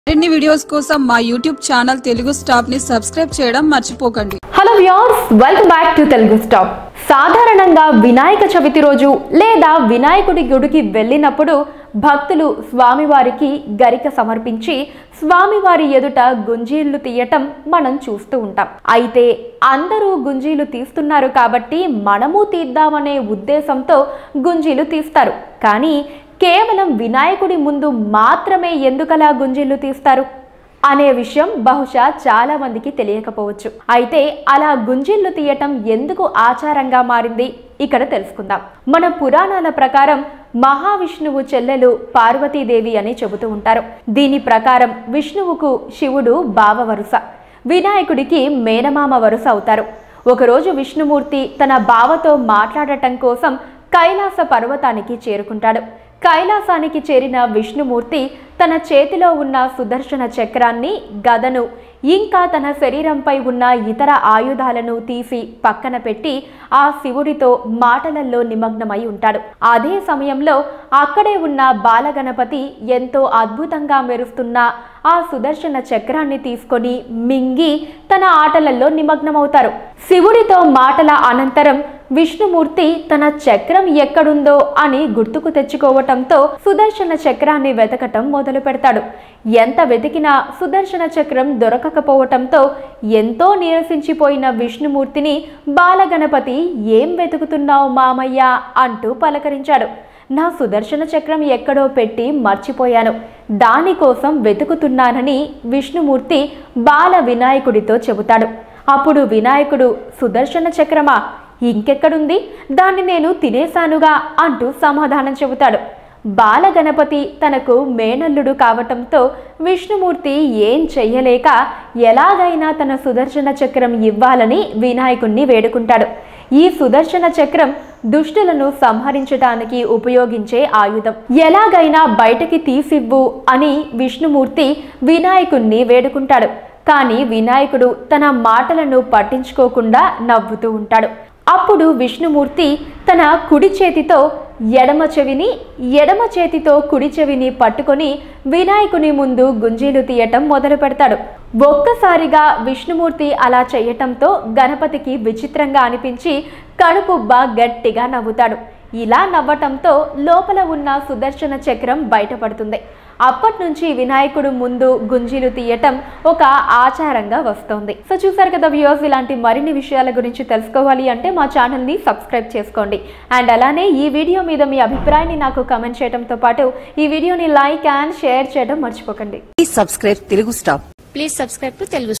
మరిన్ని వీడియోస్ కోసం మా యూట్యూబ్ ఛానల్ తెలుగు స్టాప్ ని సబ్స్క్రైబ్ చేయడం మర్చిపోకండి hello viewers welcome back to Telugu stop సాధారణంగా వినాయక చవితి రోజు లేదా వినాయకుడి గుడికి వెళ్ళినప్పుడు భక్తులు స్వామివారికి గరిక సమర్పించి స్వామివారి ఎదుట గుంజీళ్లు తీయటం మనం చూస్తూ ఉంటాం అయితే అందరూ గుంజీలు తీస్తున్నారు కాబట్టి మనము తీద్దామనే ఉద్దేశంతో గుంజీలు తీస్తారు కానీ కేవలం వినాయకుడి ముందు మాత్రమే ఎందుకలా గుంజీలు తీస్తారు అనే విషయం బహుశా చాలా మందికి తెలియకపోవచ్చు అయితే అలా గుంజిళ్ళు తీయటం ఎందుకు ఆచారంగా మారింది ఇక్కడ తెలుసుకుందాం మన పురాణాల ప్రకారం మహావిష్ణువు చెల్లెలు పార్వతీదేవి అని చెబుతూ ఉంటారు దీని ప్రకారం విష్ణువుకు శివుడు బావ వరుస వినాయకుడికి మేనమామ వరుస అవుతారు ఒకరోజు విష్ణుమూర్తి తన బావతో మాట్లాడటం కోసం కైలాస పర్వతానికి చేరుకుంటాడు కైలాసానికి చేరిన విష్ణుమూర్తి తన చేతిలో ఉన్న సుదర్శన చక్రాన్ని గదను ఇంకా తన శరీరంపై ఉన్న ఇతర ఆయుధాలను తీసి పక్కన పెట్టి ఆ శివుడితో మాటలలో నిమగ్నమై ఉంటాడు అదే సమయంలో అక్కడే ఉన్న బాలగణపతి ఎంతో అద్భుతంగా మెరుస్తున్న ఆ సుదర్శన చక్రాన్ని తీసుకొని మింగి తన ఆటలలో నిమగ్నమవుతారు శివుడితో మాటల అనంతరం విష్ణుమూర్తి తన చక్రం ఎక్కడుందో అని గుర్తుకు తెచ్చుకోవటంతో సుదర్శన చక్రాన్ని వెతకటం మొదలు పెడతాడు ఎంత వెతికినా సుదర్శన చక్రం దొరకకపోవటంతో ఎంతో నీరసించిపోయిన విష్ణుమూర్తిని బాలగణపతి ఏం వెతుకుతున్నావు మామయ్య అంటూ పలకరించాడు నా సుదర్శన చక్రం ఎక్కడో పెట్టి మర్చిపోయాను దానికోసం వెతుకుతున్నానని విష్ణుమూర్తి బాల వినాయకుడితో చెబుతాడు అప్పుడు వినాయకుడు సుదర్శన చక్రమా ఇంకెక్కడుంది దాన్ని నేను తినేశానుగా అంటూ సమాధానం చెబుతాడు బాలగణపతి తనకు మేనల్లుడు కావటంతో విష్ణుమూర్తి ఏం చెయ్యలేక ఎలాగైనా తన సుదర్శన చక్రం ఇవ్వాలని వినాయకుణ్ణి వేడుకుంటాడు ఈ సుదర్శన చక్రం దుష్టులను సంహరించడానికి ఉపయోగించే ఆయుధం ఎలాగైనా బయటకి తీసివ్వు అని విష్ణుమూర్తి వినాయకుణ్ణి వేడుకుంటాడు కానీ వినాయకుడు తన మాటలను పట్టించుకోకుండా నవ్వుతూ ఉంటాడు అప్పుడు విష్ణుమూర్తి తన కుడి చేతితో ఎడమ చెవిని ఎడమ చేతితో కుడి చెవిని పట్టుకొని వినాయకుని ముందు గుంజీలు తీయటం మొదలు పెడతాడు ఒక్కసారిగా విష్ణుమూర్తి అలా చేయటంతో గణపతికి విచిత్రంగా అనిపించి కడుపుబ్బ గట్టిగా నవ్వుతాడు ఇలా నవ్వటంతో లోపల ఉన్న సుదర్శన చక్రం బయటపడుతుంది అప్పటి నుంచి వినాయకుడు ముందు గుంజీలు తీయటం ఒక ఆచారంగా వస్తోంది సో చూసారు కదా వ్యూవర్స్ ఇలాంటి మరిన్ని విషయాల గురించి తెలుసుకోవాలి అంటే మా ఛానల్ని సబ్స్క్రైబ్ చేసుకోండి అండ్ అలానే ఈ వీడియో మీద మీ అభిప్రాయాన్ని నాకు కమెంట్ చేయడంతో పాటు ఈ వీడియోని లైక్ అండ్ షేర్ చేయడం మర్చిపోకండి Please subscribe Telugu Star. Please subscribe to Telugu